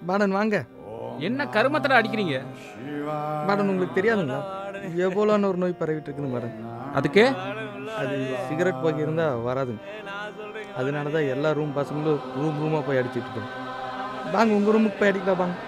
Baden வாங்க என்ன கருமத்தடா அடிக்கிறீங்க மேடம் உங்களுக்கு தெரியாதுங்களா எவ்வளோன்னு ஒரு நோய் பரவிட்டு இருக்குது மேடம் அதுக்கு அது சிகரெட் புகை இருந்தால் வராதுங்க அதனால தான் எல்லா ரூம் பசங்களும் ரூம் ரூமாக போய் அடிச்சிட்டு இருக்கோம் வாங்க உங்கள் ரூமுக்கு போய் அடிக்கலாம் வாங்க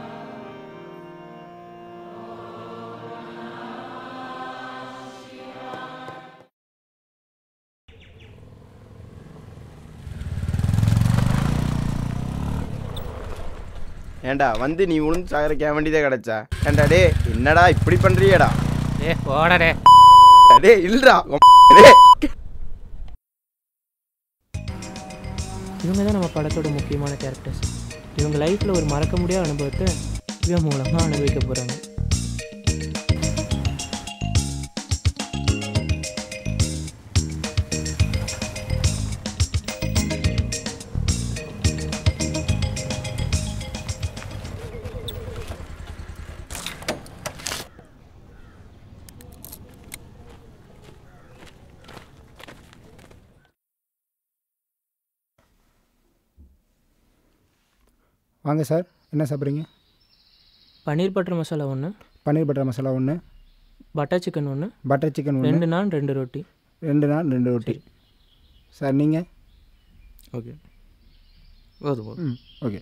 ஏண்டா வந்து நீ உளுந்து சாகரிக்க வேண்டியதே கிடைச்சா ஏண்டா டே என்னடா இப்படி பண்றியேடா ஏ ஓடடே டே இல்லடா டேய் இவங்க தான் நம்ம படத்தோட முக்கியமான கேரக்டர்ஸ் இவங்க லைஃப்பில் ஒரு மறக்க முடியாத அனுபவத்தை இவன் மூலமாக அனுபவிக்க போகிறாங்க வாங்க சார் என்ன சாப்பிட்றீங்க பன்னீர் பட்டர் மசாலா ஒன்று பன்னீர் பட்டர் மசாலா ஒன்று பட்டர் சிக்கன் ஒன்று பட்டர் சிக்கன் ஒன்று ரெண்டு நான் ரெண்டு ரொட்டி ரெண்டு நாள் ரெண்டு ரொட்டி சார் நீங்கள் ஓகே போதும் போதும் ம் ஓகே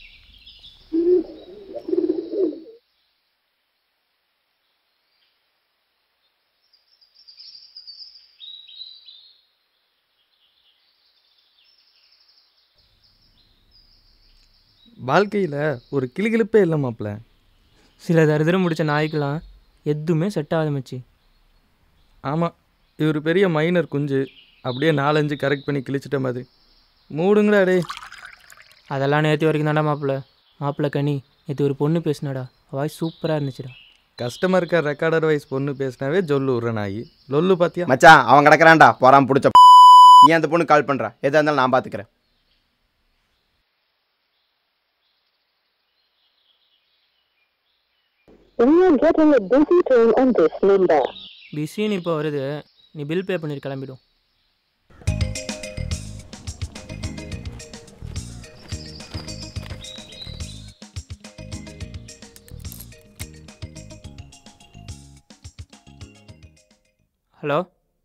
வாழ்க்கையில் ஒரு கிளுகிழுப்பே இல்லை மாப்பிள்ள சில தரிதிரம் முடிச்ச நாய்க்கெலாம் எதுவுமே செட் ஆகாத மச்சி ஆமாம் இவர் பெரிய மைனர் குஞ்சு அப்படியே நாலஞ்சு கரெக்ட் பண்ணி கிழிச்சிட்ட மாதிரி மூடுங்களா டேய் அதெல்லாம் நேற்று வரைக்கும் தாண்டா மாப்பிள்ள மாப்பிள்ள கனி நேற்று ஒரு பொண்ணு பேசினாடா வாய்ஸ் சூப்பராக இருந்துச்சுடா கஸ்டமருக்கு ரெக்கார்டர் வைஸ் பொண்ணு பேசினாவே ஜொல்லு விட்ற நாய் லொல்லு பார்த்தியா மச்சான் அவன் கிடக்குறான்டா போறான் பிடிச்ச நீ அந்த பொண்ணு கால் பண்றா எதா இருந்தாலும் நான் பாத்துக்கிறேன் We are getting a busy tone on this number. பிஸின்னு இப்போ வருது நீ பில் பே பண்ணிட்டு கிளம்பிடும் ஹலோ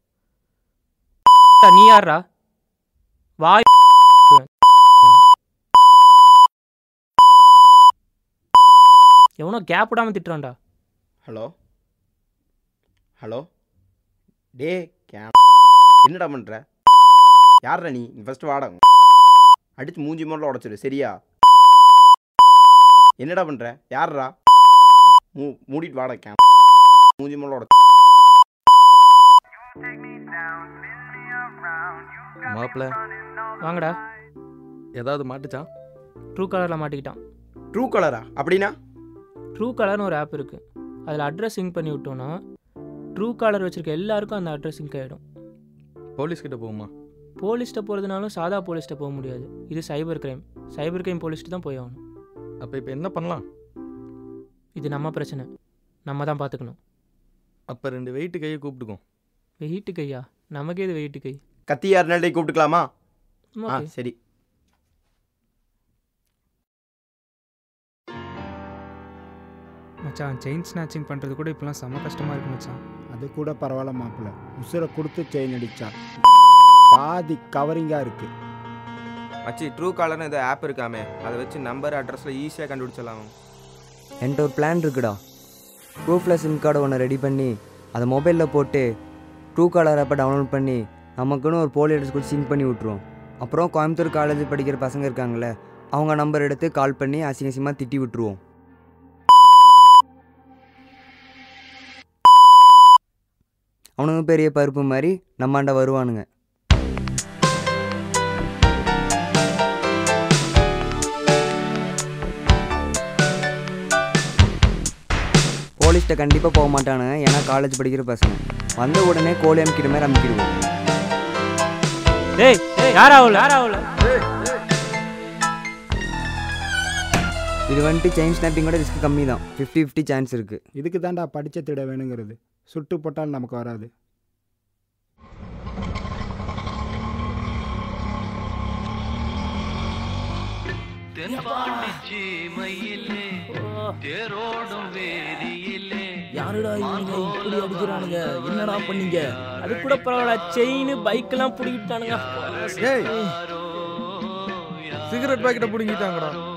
நீ யாரா வாய் எவனோ கேப் விடாமல் திட்டுறான்டா ஹலோ ஹலோ டே கே என்னடா பண்ற யார்டா நீ ஃபர்ஸ்ட் வாடா அடிச்சு மூஞ்சி முதல்ல உடச்சிரு சரியா என்னடா பண்ற யார்ரா மூ மூடிட்டு வாடா கே மூஞ்சி முதல்ல உடச்சு மாப்பிள்ள வாங்கடா ஏதாவது மாட்டுச்சான் ட்ரூ கலரில் மாட்டிக்கிட்டான் ட்ரூ கலரா அப்படின்னா ட்ரூ கலர்னு ஒரு ஆப் இருக்குது அதில் அட்ரஸ் சிங்க் பண்ணி விட்டோன்னா ட்ரூ காலர் வச்சுருக்க எல்லாருக்கும் அந்த அட்ரஸ் சிங்க் ஆகிடும் போலீஸ் கிட்ட போகுமா போலீஸ்கிட்ட போகிறதுனாலும் சாதா போலீஸ்கிட்ட போக முடியாது இது சைபர் கிரைம் சைபர் கிரைம் போலீஸ்ட்டு தான் போய் ஆகணும் அப்போ இப்போ என்ன பண்ணலாம் இது நம்ம பிரச்சனை நம்ம தான் பார்த்துக்கணும் அப்போ ரெண்டு வெயிட்டு கையை கூப்பிட்டுக்கோம் வெயிட்டு கையா நமக்கே இது வெயிட்டு கை கத்தி யாருனாலே கூப்பிட்டுக்கலாமா ஆ ஓகே சரி மச்சான் செயின் ஸ்நாச்சிங் பண்ணுறது கூட இப்போலாம் செம கஷ்டமாக இருக்கு மச்சான் அது கூட பரவாயில்ல மாப்பிள்ள உசுரை கொடுத்து செயின் அடிச்சா பாதி கவரிங்காக இருக்குது மச்சி ட்ரூ காலர்னு ஏதோ ஆப் இருக்காமே அதை வச்சு நம்பர் அட்ரஸில் ஈஸியாக கண்டுபிடிச்சிடலாம் என்கிட்ட ஒரு பிளான் இருக்குடா ப்ரூஃபில் சிம் கார்டை ஒன்று ரெடி பண்ணி அதை மொபைலில் போட்டு ட்ரூ காலர் ஆப்பை டவுன்லோட் பண்ணி நமக்குன்னு ஒரு போலி அட்ரஸ் கூட சிங்க் பண்ணி விட்ருவோம் அப்புறம் கோயம்புத்தூர் காலேஜ் படிக்கிற பசங்க இருக்காங்களே அவங்க நம்பர் எடுத்து கால் பண்ணி அசிங்க அசிங்கமாக திட்டி விட்டுருவோம் அவனுங்க பெரிய பருப்பு மாதிரி நம்மாண்ட வருவானுங்க போலீஸ்கிட்ட கண்டிப்பாக போக மாட்டானுங்க ஏன்னா காலேஜ் படிக்கிற பசங்க வந்த உடனே கோழி அமுக்கிற மாதிரி அமுக்கிடுவோம் டேய் யார் ஆகல யார் ஆகல இது வந்துட்டு செயின் ஸ்னாப்பிங்கோட ரிஸ்க் கம்மி தான் ஃபிஃப்டி ஃபிஃப்டி சான்ஸ் இருக்குது இதுக்கு தான்டா படித்த திட வேணுங்கிறது சுட்டு போட்டால் நமக்கு வராது யாருடா இவனுங்க இப்படி அடிக்கிறானுங்க என்னடா பண்ணீங்க அது கூட பரவாயில்ல செயின் பைக்கெல்லாம் பிடிக்கிட்டானுங்க ஏய் சிகரெட் பாக்கெட்டை பிடுங்கிட்டாங்கடா